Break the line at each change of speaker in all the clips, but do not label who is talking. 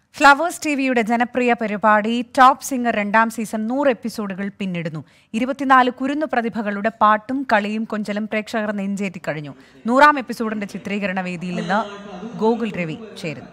flowers ടിവിയുടെ ജനപ്രിയ പരിപാടി ടോപ്പ് സിംഗർ രണ്ടാം സീസൺ നൂറ് എപ്പിസോഡുകൾ പിന്നിടുന്നു ഇരുപത്തിനാല് കുരുന്നു പ്രതിഭകളുടെ പാട്ടും കളിയും കൊഞ്ചലും പ്രേക്ഷകർ നെഞ്ചേറ്റി കഴിഞ്ഞു നൂറാം എപ്പിസോഡിന്റെ ചിത്രീകരണ വേദിയിൽ നിന്ന് ഗോകുൽ രവി ചേരുന്നു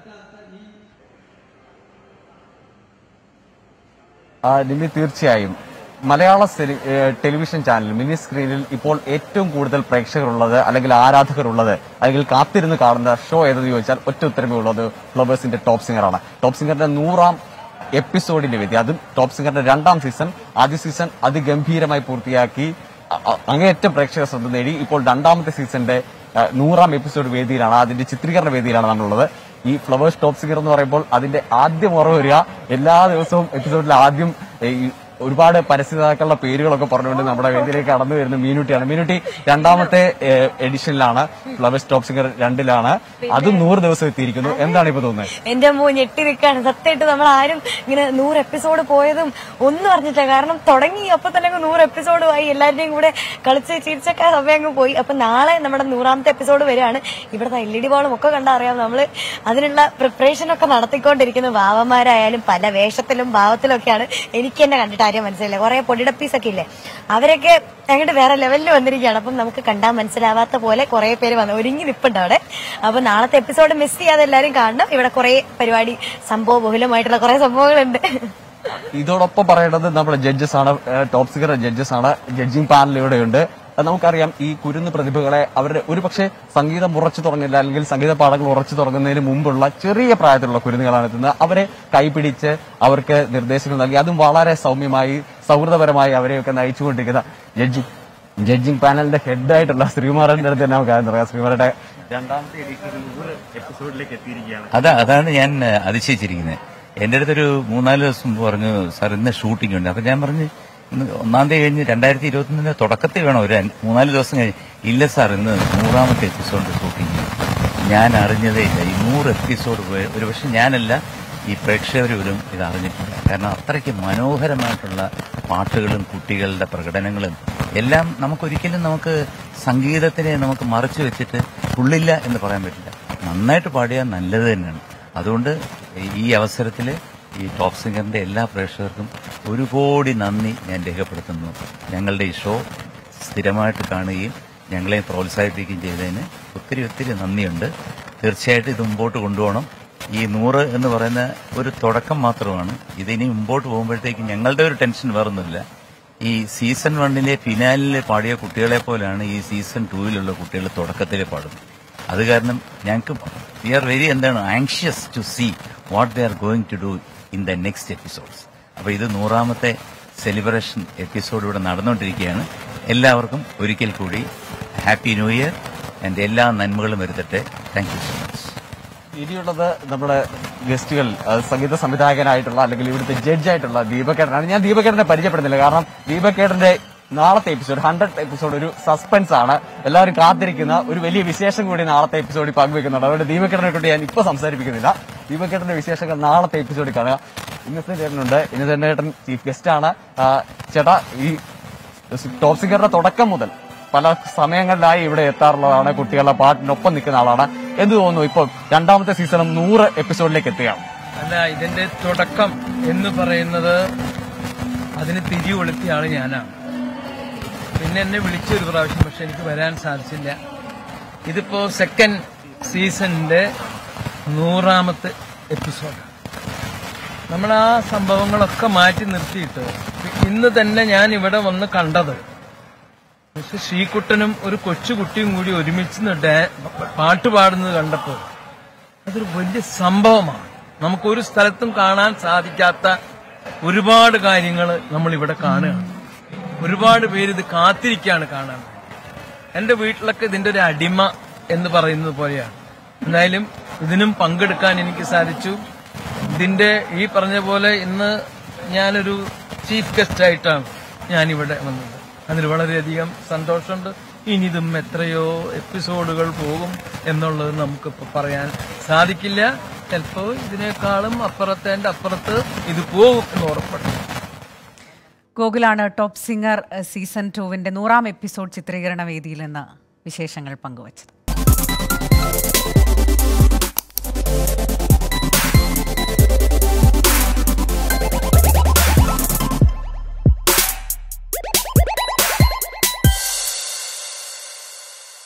ആ, നിമി തീർച്ചയായും മലയാള സെലി- ഏ, ടെലിവിഷൻ ചാനൽ മിനി സ്ക്രീനിൽ ഇപ്പോൾ ഏറ്റവും കൂടുതൽ പ്രേക്ഷകരുള്ളത് അല്ലെങ്കിൽ ആരാധകരുള്ളത് അല്ലെങ്കിൽ കാത്തിരുന്ന് കാണുന്ന ഷോ ഏതെന്ന് ചോദിച്ചാൽ ഒറ്റ ഉത്തരമേ ഉള്ളത് ഫ്ലവേഴ്സിന്റെ ടോപ്പ് സിംഗറാണ് ടോപ്പ് സിംഗറിന്റെ നൂറാം എപ്പിസോഡിന്റെ വേദി അതും ടോപ്പ് സിംഗറിന്റെ രണ്ടാം സീസൺ ആദ്യ സീസൺ അതിഗംഭീരമായി പൂർത്തിയാക്കി അ- അ- അങ്ങേയറ്റം പ്രേക്ഷക ശ്രദ്ധ നേടി ഇപ്പോൾ രണ്ടാമത്തെ സീസണിന്റെ ആ, നൂറാം എപ്പിസോഡ് വേദിയിലാണ് അതിന്റെ ചിത്രീകരണ വേദിയിലാണ് നമ്മളുള്ളത് ഈ ഫ്ലവേഴ്സ് ടോപ്പ് സിംഗർ എന്ന് പറയുമ്പോൾ അതിന്റെ ആദ്യം ഓർമ്മ വരിക എല്ലാ ദിവസവും എപ്പിസോഡിൽ ആദ്യം ഏ, ഈ ഒരുപാട് പരസ്യതാക്കളുടെ പേരുകളൊക്കെ പറഞ്ഞുകൊണ്ട് നമ്മുടെ വേദിയിലേക്ക് കടന്നു വരുന്ന മീനുട്ടിയാണ് മീനുട്ടി രണ്ടാമത്തെ ഏ, എഡിഷനിലാണ് ഫ്ലവേഴ്സ് ടോപ്പ് സിംഗർ രണ്ടിലാണ് അതും നൂറ് ദിവസം എത്തിയിരിക്കുന്നു എന്താണ് ഇപ്പൊ തോന്നുന്നത്
എന്റെ അമ്മോ ഞെട്ടി നിൽക്കാണ് സത്യമായിട്ട് നമ്മൾ ആരും ഇങ്ങനെ നൂറ് എപ്പിസോഡ് പോയതും ഒന്നും അറിഞ്ഞിട്ടില്ല കാരണം തുടങ്ങി അപ്പൊ തന്നെ അങ്ങ് നൂറ് എപ്പിസോഡുമായി എല്ലാവരുടെയും കൂടെ കളിച്ച് ചിരിച്ചൊക്കെ സമയം അങ്ങ് പോയി അപ്പൊ നാളെ നമ്മുടെ നൂറാമത്തെ എപ്പിസോഡ് വരികയാണ് ഇവിടുത്തെ എൽ ഇ ഡി ബോളും ഒക്കെ കണ്ടാ അറിയാം നമ്മള് അതിനുള്ള പ്രിപ്പറേഷൻ ഒക്കെ നടത്തിക്കൊണ്ടിരിക്കുന്നു ഭാവന്മാരായാലും പല വേഷത്തിലും ഭാവത്തിലും ഒക്കെയാണ് എനിക്ക് തന്നെ കണ്ടിട്ട് ആരും മനസ്സിലായില്ല കുറെ പൊടിടപ്പീസ് ഒക്കെ ഇല്ലേ അവരൊക്കെ അങ്ങോട്ട് വേറെ ലെവലിൽ വന്നിരിക്കുകയാണ് അപ്പം നമുക്ക് കണ്ടാൽ മനസ്സിലാവാത്ത പോലെ കുറെ പേര് വന്ന് ഒരുങ്ങി നിൽപ്പുണ്ട് അവിടെ അപ്പൊ നാളത്തെ എപ്പിസോഡ് മിസ് ചെയ്യാതെ എല്ലാവരും കാണണം ഇവിടെ കുറെ പരിപാടി സംഭവ ബഹുലമായിട്ടുള്ള കുറെ സംഭവങ്ങളുണ്ട്
ഇതോടൊപ്പം പറയേണ്ടത് നമ്മുടെ ജഡ്ജസ് ആണ് ഏ, ടോപ്പ് സിംഗർ ജഡ്ജസ് ആണ് ജഡ്ജിംഗ് പാനൽ ഇവിടെയുണ്ട് അത് നമുക്കറിയാം ഈ കുരുന്ന് പ്രതിഭകളെ അവരുടെ ഒരുപക്ഷെ സംഗീതം ഉറച്ചു തുടങ്ങില്ല അല്ലെങ്കിൽ സംഗീത പാഠങ്ങൾ ഉറച്ചു തുടങ്ങുന്നതിന് മുമ്പുള്ള ചെറിയ പ്രായത്തിലുള്ള കുരുന്നുകളാണ് എത്തുന്നത് അവരെ കൈപിടിച്ച് അവർക്ക് നിർദ്ദേശങ്ങൾ നൽകി അതും വളരെ സൗമ്യമായി സൗഹൃദപരമായി അവരെയൊക്കെ നയിച്ചുകൊണ്ടിരിക്കുന്ന ജഡ്ജിംഗ് ജഡ്ജിംഗ് പാനലിന്റെ ഹെഡായിട്ടുള്ള ശ്രീകുമാറിന്റെ അടുത്ത് തന്നെ നമുക്ക് ആദ്യം പറയാം ശ്രീകുമാരുടെ രണ്ടാമത്തെ എഡിഷൻ നൂറ് എപ്പിസോഡിലേക്ക് എത്തിയിരിക്കുകയാണ്
അതാ അതാണ് ഞാൻ ഏഹ്, അതിശയിച്ചിരിക്കുന്നത് എന്റെ അടുത്തൊരു മൂന്നാല് ദിവസം മുമ്പ് പറഞ്ഞു സാർ ഇന്ന് ഷൂട്ടിംഗ് ഉണ്ട് അപ്പൊ ഞാൻ പറഞ്ഞു ഇന്ന് ഒന്നാം തീയതി കഴിഞ്ഞ് രണ്ടായിരത്തി ഇരുപത്തിയൊന്നിന്റെ തുടക്കത്തിൽ വേണം ഒരു അഞ്ച്- മൂന്നാല് ദിവസം കഴിഞ്ഞ് ഇല്ല സാർ ഇന്ന് നൂറാമത്തെ എപ്പിസോഡ് ഷൂട്ടിംഗ് ഞാൻ അറിഞ്ഞതേ ഇല്ല ഈ നൂറ് എപ്പിസോഡ് പോയ- ഒരുപക്ഷെ ഞാനല്ല ഈ പ്രേക്ഷകരും ഇത് അറിഞ്ഞിട്ടില്ല കാരണം അത്രയ്ക്ക് മനോഹരമായിട്ടുള്ള പാട്ടുകളും കുട്ടികളുടെ പ്രകടനങ്ങളും എല്ലാം നമുക്കൊരിക്കലും നമുക്ക് സംഗീതത്തിനെ നമുക്ക് മറച്ചു വെച്ചിട്ട് ഉള്ളില്ല എന്ന് പറയാൻ പറ്റില്ല നന്നായിട്ട് പാടിയാൽ നല്ലത് തന്നെയാണ് അതുകൊണ്ട് ഈ അവസരത്തിൽ ഈ ടോപ്പ് സിംഗറിന്റെ എല്ലാ പ്രേക്ഷകർക്കും ഒരു കോടി നന്ദി ഞാൻ രേഖപ്പെടുത്തുന്നു ഞങ്ങളുടെ ഈ ഷോ സ്ഥിരമായിട്ട് കാണുകയും ഞങ്ങളെ പ്രോത്സാഹിപ്പിക്കുകയും ചെയ്തതിന് ഒത്തിരി ഒത്തിരി നന്ദിയുണ്ട് തീർച്ചയായിട്ടും ഇത് മുമ്പോട്ട് കൊണ്ടുപോകണം ഈ നൂറ് എന്ന് പറയുന്ന ഒരു തുടക്കം മാത്രമാണ് ഇതിനി മുമ്പോട്ട് പോകുമ്പോഴത്തേക്കും ഞങ്ങളുടെ ഒരു ടെൻഷൻ വേറൊന്നുമില്ല ഈ സീസൺ വണ്ണിലെ ഫിനാലിൽ പാടിയ കുട്ടികളെ പോലെയാണ് ഈ സീസൺ ടൂവിലുള്ള കുട്ടികൾ തുടക്കത്തിലെ പാടുന്നത് അത് കാരണം ഞങ്ങൾക്ക് വി ആർ വെരി എന്താണ് anxious to see what they are going to do in the next episodes അപ്പൊ ഇത് നൂറാമത്തെ സെലിബ്രേഷൻ എപ്പിസോഡ് ഇവിടെ നടന്നുകൊണ്ടിരിക്കുകയാണ് എല്ലാവർക്കും ഒരിക്കൽ കൂടി ഹാപ്പി ന്യൂ ഇയർ എന്റെ എല്ലാ നന്മകളും വരുത്തട്ടെ താങ്ക് യു സോ മച്ച്
ഇനിയുള്ളത് നമ്മുടെ ഗസ്റ്റുകൾ അത് സംഗീത സംവിധായകനായിട്ടുള്ള അല്ലെങ്കിൽ ഇവിടുത്തെ ജഡ്ജായിട്ടുള്ള ദീപകേടനാണ് ഞാൻ ദീപകേടനെ പരിചയപ്പെടുന്നില്ല കാരണം ദീപകേടന്റെ നാളത്തെ എപ്പിസോഡ് ഹൺഡ്രഡ് എപ്പിസോഡ് ഒരു സസ്പെൻസ് ആണ് എല്ലാവരും കാത്തിരിക്കുന്ന ഒരു വലിയ വിശേഷം കൂടി നാളത്തെ എപ്പിസോഡിൽ പങ്കുവെക്കുന്നുണ്ട് അതുകൊണ്ട് ദീപകേടനെ കൊണ്ട് ഞാൻ ഇപ്പൊ സംസാരിപ്പിക്കുന്നില്ല ദീപകേടന്റെ വിശേഷങ്ങൾ നാളത്തെ എപ്പിസോഡിൽ കാണുക ഇന്നത്തെ ചേട്ടനുണ്ട് ഇന്നത്തെ ചേട്ടൻ ചീഫ് ഗസ്റ്റ് ആണ് ആ, ചേട്ടാ ഈ ടോപ്പ് സിംഗറിന്റെ തുടക്കം മുതൽ പല സമയങ്ങളിലായി ഇവിടെ എത്താറുള്ളതാണ് കുട്ടികളുടെ പാട്ടിനൊപ്പം നിൽക്കുന്ന ആളാണ് എന്ത് തോന്നുന്നു ഇപ്പോൾ രണ്ടാമത്തെ സീസണും നൂറ് എപ്പിസോഡിലേക്ക് എത്തുകയാണ്
അല്ല ഇതിന്റെ തുടക്കം എന്ന് പറയുന്നത് അതിന് തിരി കൊളുത്തിയ ആള് ഞാനാണ് പിന്നെ എന്നെ വിളിച്ചു ഒരു പ്രാവശ്യം പക്ഷെ എനിക്ക് വരാൻ സാധിച്ചില്ല ഇതിപ്പോ സെക്കൻഡ് സീസണിന്റെ നൂറാമത്തെ എപ്പിസോഡാണ് നമ്മൾ ആ സംഭവങ്ങളൊക്കെ മാറ്റി നിർത്തിയിട്ട് ഇന്ന് തന്നെ ഞാൻ ഇവിടെ വന്ന് കണ്ടത് പക്ഷെ ശ്രീകുട്ടനും ഒരു കൊച്ചുകുട്ടിയും കൂടി ഒരുമിച്ച് നിന്ന് ഡാ- പാട്ട് പാടുന്നത് കണ്ടപ്പോൾ അതൊരു വലിയ സംഭവമാണ് നമുക്കൊരു സ്ഥലത്തും കാണാൻ സാധിക്കാത്ത ഒരുപാട് കാര്യങ്ങൾ നമ്മൾ ഇവിടെ കാണുകയാണ് ഒരുപാട് പേര് ഇത് കാത്തിരിക്കുകയാണ് കാണാൻ എന്റെ വീട്ടിലൊക്കെ ഇതിന്റെ ഒരു അടിമ എന്ന് പറയുന്നത് പോലെയാണ് എന്തായാലും ഇതിനും പങ്കെടുക്കാൻ എനിക്ക് സാധിച്ചു ഇതിന്റെ ഈ പറഞ്ഞ പോലെ ഇന്ന് ഞാനൊരു ചീഫ് ഗസ്റ്റ് ആയിട്ടാണ് ഞാനിവിടെ വന്നത് അതിൽ വളരെയധികം സന്തോഷമുണ്ട് ഇനി ഇതും എത്രയോ എപ്പിസോഡുകൾ പോകും എന്നുള്ളത് നമുക്കിപ്പോൾ പറയാൻ സാധിക്കില്ല ചിലപ്പോൾ ഇതിനേക്കാളും അപ്പുറത്തേന്റെ അപ്പുറത്ത് ഇത് പോകും എന്ന് ഉറപ്പുണ്ട്
ഗോകുലാണ് ടോപ്പ് സിംഗർ സീസൺ ടുവിന്റെ നൂറാം എപ്പിസോഡ് ചിത്രീകരണ വേദിയിൽ നിന്ന് വിശേഷങ്ങൾ പങ്കുവച്ചത്